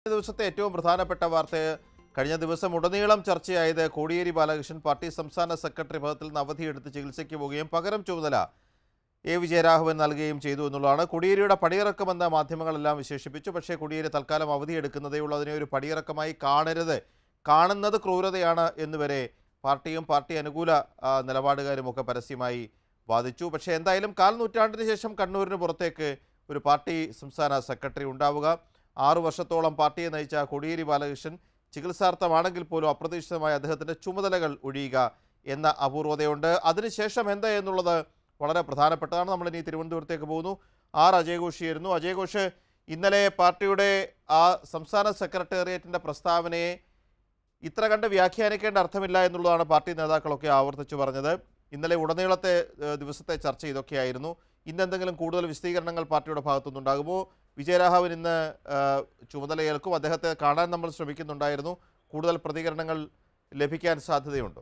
ദിവസത്തെ ഏറ്റവും പ്രധാനപ്പെട്ട വാർത്ത കഴിഞ്ഞ ദിവസം ഉടനീളം ചർച്ചയായത് കോടിയേരി ബാലകൃഷ്ണൻ പാർട്ടി സംസ്ഥാന സെക്രട്ടറി പദത്തിൽ നിന്ന് അവധിയെടുത്ത് ചികിത്സയ്ക്ക് പോവുകയും പകരം ചുമതല എ വിജയരാഘവൻ നൽകുകയും ചെയ്തു എന്നുള്ളതാണ് കോടിയേരിയുടെ പടിയിറക്കമെന്ന മാധ്യമങ്ങളെല്ലാം വിശേഷിപ്പിച്ചു പക്ഷേ കോടിയേരി തൽക്കാലം അവധിയെടുക്കുന്നതേ ഉള്ളൂ അതിനെ ഒരു പടിയിറക്കമായി കാണരുത് കാണുന്നത് ക്രൂരതയാണ് എന്നുവരെ പാർട്ടിയും പാർട്ടി അനുകൂല ആ, നിലപാടുകാരുമൊക്കെ പരസ്യമായി വാദിച്ചു പക്ഷേ എന്തായാലും കാൽ നൂറ്റാണ്ടിന് ശേഷം കണ്ണൂരിന് പുറത്തേക്ക് ഒരു പാർട്ടി സംസ്ഥാന സെക്രട്ടറി ഉണ്ടാവുക ആറു വർഷത്തോളം പാർട്ടിയെ നയിച്ച കോടിയേരി ബാലകൃഷ്ണൻ ചികിത്സാർത്ഥമാണെങ്കിൽ പോലും അപ്രതീക്ഷിതമായ അദ്ദേഹത്തിൻ്റെ ചുമതലകൾ ഒഴിയുക എന്ന അപൂർവതയുണ്ട് അതിനുശേഷം എന്താ എന്നുള്ളത് വളരെ പ്രധാനപ്പെട്ടതാണ് നമ്മൾ ഇനി തിരുവനന്തപുരത്തേക്ക് പോകുന്നു ആർ അജയഘോഷിയായിരുന്നു അജയഘോഷ് ഇന്നലെ പാർട്ടിയുടെ ആ സംസ്ഥാന സെക്രട്ടേറിയറ്റിൻ്റെ പ്രസ്താവനയെ ഇത്ര കണ്ട് വ്യാഖ്യാനിക്കേണ്ട അർത്ഥമില്ല എന്നുള്ളതാണ് പാർട്ടി നേതാക്കളൊക്കെ ആവർത്തിച്ചു പറഞ്ഞത് ഇന്നലെ ഉടനീളത്തെ ഏഹ്, ദിവസത്തെ ചർച്ച ഇതൊക്കെയായിരുന്നു ഇന്നെന്തെങ്കിലും കൂടുതൽ വിശദീകരണങ്ങൾ പാർട്ടിയുടെ ഭാഗത്തുനിന്നുണ്ടാകുമോ വിജയരാഘവൻ ഇന്ന് ഏഹ്, ചുമതലയേൽക്കും അദ്ദേഹത്തെ കാണാൻ നമ്മൾ ശ്രമിക്കുന്നുണ്ടായിരുന്നു കൂടുതൽ പ്രതികരണങ്ങൾ ലഭിക്കാൻ സാധ്യതയുണ്ടോ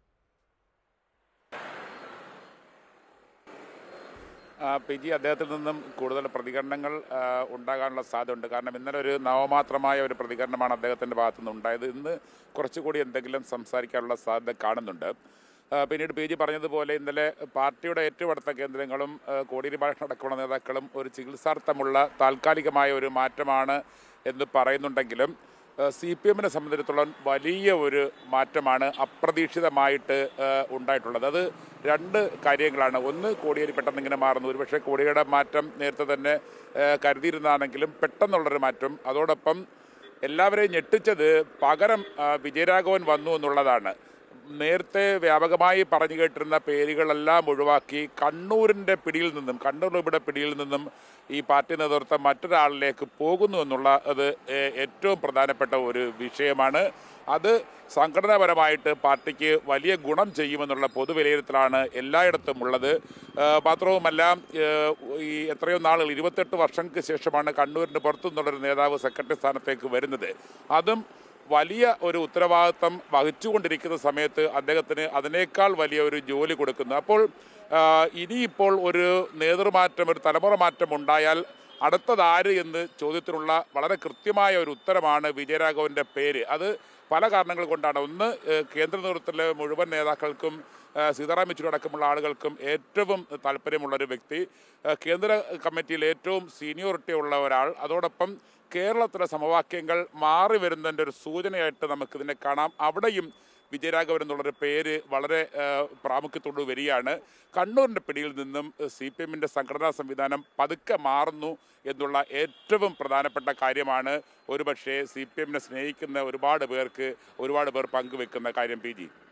ആ, പി ജി അദ്ദേഹത്തിൽ നിന്നും കൂടുതൽ പ്രതികരണങ്ങൾ ആ, ഉണ്ടാകാനുള്ള സാധ്യതയുണ്ട് കാരണം ഇന്നലെ ഒരു നവമാത്രമായ ഒരു പ്രതികരണമാണ് അദ്ദേഹത്തിൻ്റെ ഭാഗത്തു നിന്ന് ഉണ്ടായത് ഇന്ന് കുറച്ചുകൂടി എന്തെങ്കിലും സംസാരിക്കാനുള്ള സാധ്യത കാണുന്നുണ്ട് ആ, പിന്നീട് പി ജി പറഞ്ഞതുപോലെ ഇന്നലെ പാർട്ടിയുടെ ഏറ്റവും അടുത്ത കേന്ദ്രങ്ങളും ആ, കോടിയേരി ബാലകൃഷ്ണൻ അടക്കമുള്ള നേതാക്കളും ഒരു ചികിത്സാർത്ഥമുള്ള താൽക്കാലികമായ ഒരു മാറ്റമാണ് എന്ന് പറയുന്നുണ്ടെങ്കിലും സി പി എമ്മിനെ സംബന്ധിച്ചിടത്തോളം വലിയ ഒരു മാറ്റമാണ് അപ്രതീക്ഷിതമായിട്ട് ആ, ഉണ്ടായിട്ടുള്ളത് അത് രണ്ട് കാര്യങ്ങളാണ് ഒന്ന് കോടിയേരി പെട്ടെന്ന് ഇങ്ങനെ മാറുന്നു ഒരുപക്ഷെ കോടിയുടെ മാറ്റം നേരത്തെ തന്നെ ആ, കരുതിയിരുന്നാണെങ്കിലും പെട്ടെന്നുള്ളൊരു മാറ്റം അതോടൊപ്പം എല്ലാവരെയും ഞെട്ടിച്ചത് പകരം ആ, വിജയരാഘവൻ വന്നു എന്നുള്ളതാണ് നേരത്തെ വ്യാപകമായി പറഞ്ഞു കേട്ടിരുന്ന പേരുകളെല്ലാം ഒഴിവാക്കി കണ്ണൂരിൻ്റെ പിടിയിൽ നിന്നും കണ്ണൂർ ഇവിടെ പിടിയിൽ നിന്നും ഈ പാർട്ടി നേതൃത്വം മറ്റൊരാളിലേക്ക് പോകുന്നു എന്നുള്ള അത് ഏ- ഏറ്റവും പ്രധാനപ്പെട്ട ഒരു വിഷയമാണ് അത് സംഘടനാപരമായിട്ട് പാർട്ടിക്ക് വലിയ ഗുണം ചെയ്യുമെന്നുള്ള പൊതുവിലയിരുത്തലാണ് എല്ലായിടത്തും ഉള്ളത് ആ, മാത്രവുമല്ല ഏ, ഈ എത്രയോ നാളുകൾ ഇരുപത്തെട്ട് വർഷങ്ങൾക്ക് ശേഷമാണ് കണ്ണൂരിൻ്റെ പുറത്തു നിന്നുള്ളൊരു നേതാവ് സെക്രട്ടറി സ്ഥാനത്തേക്ക് വരുന്നത് അതും വലിയ ഒരു ഉത്തരവാദിത്തം വഹിച്ചുകൊണ്ടിരിക്കുന്ന സമയത്ത് അദ്ദേഹത്തിന് അതിനേക്കാൾ വലിയ ഒരു ജോലി കൊടുക്കുന്നു അപ്പോൾ ആ, ഇനിയിപ്പോൾ ഒരു നേതൃമാറ്റം ഒരു തലമുറ മാറ്റം ഉണ്ടായാൽ അടുത്തതാര് എന്ന് ചോദ്യത്തിനുള്ള വളരെ കൃത്യമായ ഒരു ഉത്തരമാണ് വിജയരാഘവൻ്റെ പേര് അത് പല കാരണങ്ങൾ കൊണ്ടാണ് ഒന്ന് ഏഹ്, കേന്ദ്ര നേതൃത്വത്തിലെ മുഴുവൻ നേതാക്കൾക്കും ഏഹ്, സീതാറാം യെച്ചൂരി അടക്കമുള്ള ആളുകൾക്കും ഏറ്റവും താല്പര്യമുള്ളൊരു വ്യക്തി ഏഹ്, കേന്ദ്ര കമ്മിറ്റിയിൽ ഏറ്റവും സീനിയോറിറ്റി ഉള്ള ഒരാൾ അതോടൊപ്പം കേരളത്തിലെ സമവാക്യങ്ങൾ മാറി വരുന്നതിൻ്റെ ഒരു സൂചനയായിട്ട് നമുക്കിതിനെ കാണാം അവിടെയും വിജയരാഘവൻ എന്നുള്ളൊരു പേര് വളരെ ഏഹ്, പ്രാമുഖ്യത്തോട് വരികയാണ് കണ്ണൂരിൻ്റെ പിടിയിൽ നിന്നും സി പി എമ്മിൻ്റെ സംഘടനാ സംവിധാനം പതുക്കെ മാറുന്നു എന്നുള്ള ഏറ്റവും പ്രധാനപ്പെട്ട കാര്യമാണ് ഒരുപക്ഷെ സി പി എമ്മിനെ സ്നേഹിക്കുന്ന ഒരുപാട് പേർക്ക് ഒരുപാട് പേർ പങ്കുവെക്കുന്ന കാര്യം പി ജി